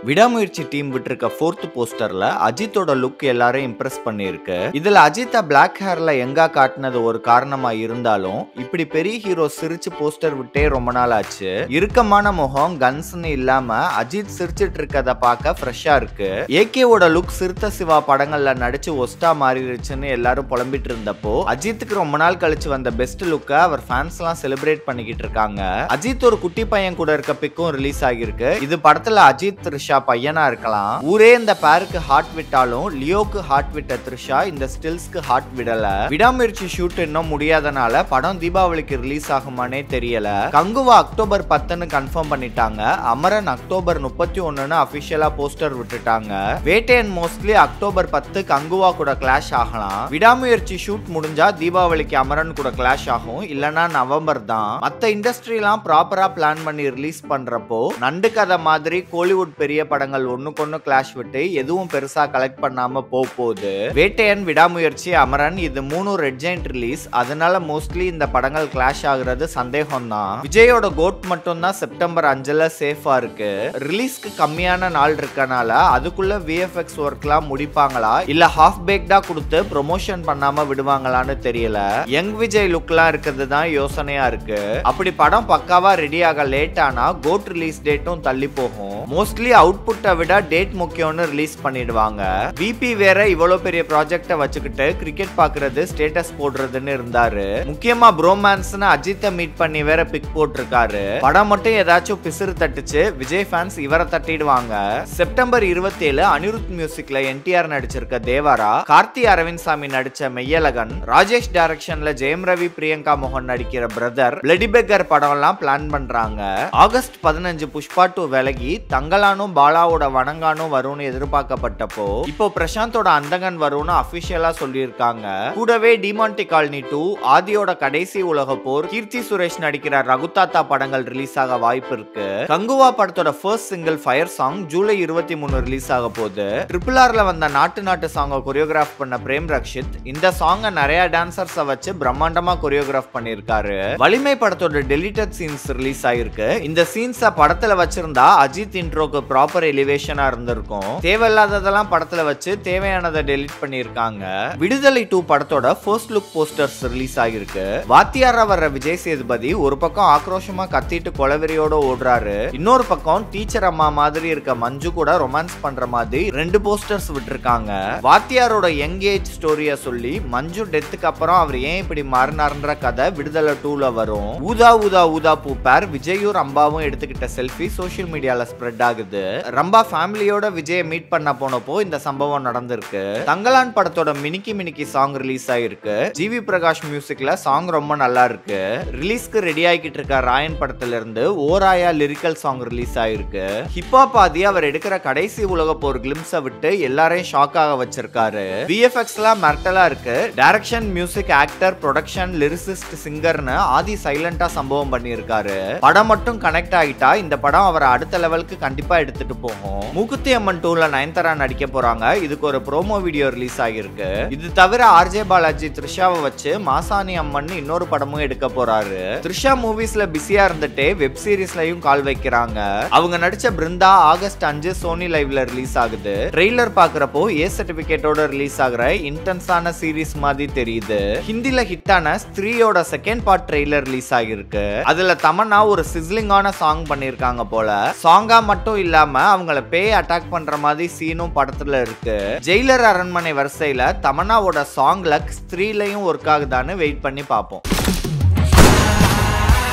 விடாமுயற்சி team விட்டிருக்க fourth போஸ்டர்ல அஜித்தோட look எல்லாரையும் இம்ப்ரெஸ் பண்ணியிருக்கு இதுல அஜித்தை பிளாக் ஹேர்ல எங்கா காட்டினது ஒரு காரணமா இருந்தாலும் இப்படி பெரிய ஹீரோ சிரிச்சு போஸ்டர் விட்டே ரொம்ப நாள் ஆச்சு இறுக்கமான முகம் கன்ஸ்னு இல்லாம அஜித் சிரிச்சிட்டு இருக்கத பார்க்க ஃப்ரெஷ்ஷா இருக்கு ஏகேவோட லுக் சிறுத்த சிவா படங்கள்ல நடிச்சு ஒஸ்டா மாறிடுச்சுன்னு எல்லாரும் புலம்பிட்டு இருந்தப்போ அஜித்துக்கு ரொம்ப நாள் கழிச்சு வந்த பெஸ்ட் லுக்கை அவர் ஃபேன்ஸ் எல்லாம் செலிப்ரேட் பண்ணிக்கிட்டு இருக்காங்க அஜித் ஒரு குட்டி பையன் கூட இருக்க பிக்கும் ரிலீஸ் ஆகியிருக்கு இது படத்துல அஜித் த்ரிஷா பையனா இருக்கலாம் ஊரே இந்த பேருக்கு ஹார்ட் விட்டாலும் லியோக்கு ஹார்ட் விட்ட த்ரிஷா இந்த ஸ்டில்ஸ்க்கு ஹார்ட் விடல விடாமுயற்சி ஷூட் இன்னும் முடியாதனால படம் தீபாவளிக்கு ரிலீஸ் ஆகுமானே தெரியல கங்குவா அக்டோபர் பத்துன்னு கன்ஃபார்ம் பண்ணிட்டாங்க அமரன் அக்டோபர் முப்பத்தி ஒண்ணுன்னு அபிஷியலா போஸ்டர் விட்டுட்டாங்க வேட்டையன் மோஸ்ட்லி அக்டோபர் பத்து கங்குவா கூட கிளாஷ் ஆகலாம் விடாமுயற்சி ஷூட் முடிஞ்சா தீபாவளிக்கு அமரன் கூட கிளாஷ் ஆகும் இல்லனா நவம்பர் தான் மத்த இண்டஸ்ட்ரிலாம் ப்ராப்பரா பிளான் பண்ணி ரிலீஸ் பண்றப்போ நண்டு கதை மாதிரி கோலிவுட் பெரிய படங்கள் ஒண்ணுக்கொன்னு கிளாஷ் விட்டு எதுவும் பெருசா கலெக்ட் பண்ணாம போக போகுது வேட்டையன் விடாமுயற்சி அமரன் இது மூணு ரெட் ஜெயிண்ட் ரிலீஸ் அதனால மோஸ்ட்லி இந்த படங்கள் கிளாஷ் ஆகுறது சந்தேகம் தான் விஜயோட கோட் மட்டும் தான் செப்டம்பர் அஞ்சுல சேஃபா இருக்கு ரிலீஸ்க்கு கம்மியான நாள் இருக்கனால அதுக்குள்ள விஎஃப்எக்ஸ் ஒர்க்லாம் முடிப்பாங்களா இல்ல ஹாஃப் பேக்டா கொடுத்து ப்ரொமோஷன் பண்ணாம விடுவாங்களான்னு தெரியல யங் விஜய் லுக்லாம் இருக்கிறது தான் யோசனையா இருக்கு அப்படி படம் பக்காவா ரெடி ஆக லேட் ஆனா கோட் ரிலீஸ் டேட்டும் தள்ளி போகும் மோஸ்ட்லி அவுட்புட்டை விட டேட் முக்கியம்னு ரிலீஸ் பண்ணிடுவாங்க விபி வேற இவ்வளவு பெரிய ப்ராஜெக்ட வச்சுக்கிட்டு கிரிக்கெட் பாக்குறது ஸ்டேட்டஸ் போடுறதுன்னு இருந்தாரு முக்கியமா ப்ரோமான்ஸ்னு அஜித்தை மீட் பண்ணி வேற பிக் போட்டிருக்காரு படம் மட்டும் ஏதாச்சும் பிசிறு தட்டுச்சு விஜய் ஃபேன்ஸ் இவரை தட்டிடுவாங்க செப்டம்பர் இருபத்தி ஏழு அனிருத் மியூசிக்ல என்டிஆர் நடிச்சிருக்க தேவாரா கார்த்தி அரவிந்த் சாமி நடிச்ச மெய்யலகன் ராஜேஷ் டைரக்ஷன்ல ஜெயம் ரவி பிரியங்கா மோகன் நடிக்கிற பிரதர் பிளடி பெக்கர் படம் எல்லாம் பிளான் பண்றாங்க ஆகஸ்ட் பதினஞ்சு புஷ்பா டூ விலகி தங்கலானும் பாலாவோட வணங்கானும் வரும்னு எதிர்பார்க்கப்பட்டப்போ இப்போ பிரசாந்தோட அந்தகன் வரும்னு அபிஷியலா சொல்லியிருக்காங்க கூடவே டிமாண்டி காலனி டூ ஆதியோட கடைசி உலக போர் கீர்த்தி சுரேஷ் நடிக்கிற ரகுதாத்தா படங்கள் ரிலீஸ் ஆக வாய்ப்பு இருக்கு கங்குவா படத்தோட first single fire song July இருபத்தி மூணு ரிலீஸ் ஆக போகுது ட்ரிபிள் ஆர்ல வந்த நாட்டு நாட்டு சாங்கை கொரியோகிராஃப் பண்ண பிரேம் ரக்ஷித் இந்த சாங்கை நிறைய டான்சர்ஸை வச்சு பிரம்மாண்டமா கொரியோகிராஃப் பண்ணியிருக்காரு வலிமை படத்தோட டெலிட்டட் சீன்ஸ் ரிலீஸ் ஆயிருக்கு இந்த சீன்ஸை படத்துல வச்சிருந்தா அஜித் இன்ட்ரோக்கு ப்ராப்பர் எலிவேஷனா இருந்திருக்கும் தேவையில்லாததெல்லாம் படத்துல வச்சு தேவையானதை டெலிட் பண்ணியிருக்காங்க விடுதலை டூ படத்தோட ஃபர்ஸ்ட் லுக் போஸ்டர்ஸ் ரிலீஸ் ஆகிருக்கு வாத்தியாரா வர்ற விஜய் சேதுபதி ஒரு பக்கம் ஆக்ரோஷமா கத்திட்டு கொலவெறியோட ஓடுறாரு இன்னொரு பக்கம் டீச்சர் அம்மா மாதிரி இருக்க மஞ்சு கூட ரொமான்ஸ் பண்ற மாதிரி ரெண்டு போஸ்டர்ஸ் விட்டுருக்காங்க வாத்தியாரோட யங் ஏஜ் ஸ்டோரிய சொல்லி மஞ்சு டெத்துக்கு அப்புறம் அவர் ஏன் இப்படி மாறினார்ன்ற கதை விடுதலை டூல வரும் ஊதா ஊதா ஊதா பூ பேர் விஜயும் ரம்பாவும் எடுத்துக்கிட்ட செல்ஃபி சோஷியல் மீடியால ஸ்ப்ரெட் ஆகுது ரம்பா ஃபேமிலியோட விஜயை மீட் பண்ண போனப்போ இந்த சம்பவம் நடந்திருக்கு தங்கலான் படத்தோட மினிக்கி மினிக்கி சாங் ரிலீஸ் ஆயிருக்கு ஜிவி பிரகாஷ் மியூசிக்ல சாங் ரொம்ப நல்லா இருக்கு ரிலீஸ்க்கு ரெடி ஆகிட்டு இருக்க ராயன் படத்துல இருந்து ஓராயா லிரிக்கல் சாங் ரிலீஸ் ஆயிருக்கு ஹிப்ஹாப் ஆதி அவர் எடுக்கிற கடைசி உலக போர் கிளிம்ஸை விட்டு எல்லாரையும் ஷாக் ஆக வச்சிருக்காரு விஎஃப்எக்ஸ் எல்லாம் மிரட்டலா இருக்கு direction music actor production lyricist சிங்கர்னு ஆதி சைலண்டா சம்பவம் பண்ணியிருக்காரு படம் மட்டும் கனெக்ட் ஆகிட்டா இந்த படம் அவரை அடுத்த லெவலுக்கு கண்டிப்பா எடுத்துட்டு போகும் மூக்குத்தி அம்மன் டூல நயன்தாரா நடிக்க போறாங்க இதுக்கு ஒரு ப்ரோமோ வீடியோ ரிலீஸ் ஆகிருக்கு இது தவிர ஆர்ஜே பாலாஜி த்ரிஷாவை வச்சு மாசாணி அம்மன் இன்னொரு படமும் எடுக்க போறாரு த்ரிஷா மூவிஸ்ல பிஸியா இருந்துட்டே வெப் சீரிஸ்லயும் கால் வைக்கிறாங்க அவங்க நடிச்ச பிருந்தா ஆகஸ்ட் அஞ்சு சோனி லைவ்ல ரிலீஸ் ஆகுது ட்ரெய்லர் பாக்குறப்போ ஏ சர்டிபிகேட்டோட ரிலீஸ் ஆகுற இன்டென்ஸான சீரிஸ் மாதிரி தெரியுது ஹிந்தில ஹிட்டான ஸ்திரீயோட செகண்ட் பார்ட் ட்ரெய்லர் ரிலீஸ் ஆகிருக்கு அதுல தமன்னா ஒரு சிஸ்லிங்கான சாங் பண்ணிருக்காங்க போல சாங்கா மட்டும் இல்லாம அவங்கள பேய் அட்டாக் பண்ற மாதிரி சீனும் படத்துல இருக்கு ஜெயிலர் அரண்மனை வரிசையில தமன்னாவோட சாங்ல ஸ்திரீலையும் ஒர்க் ஆகுதான்னு வெயிட் பண்ணி பார்ப்போம்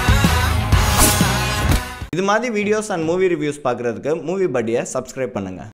இது மாதிரி வீடியோஸ் அண்ட் மூவி ரிவ்யூஸ் பார்க்குறதுக்கு மூவி படியை சப்ஸ்கிரைப் பண்ணுங்கள்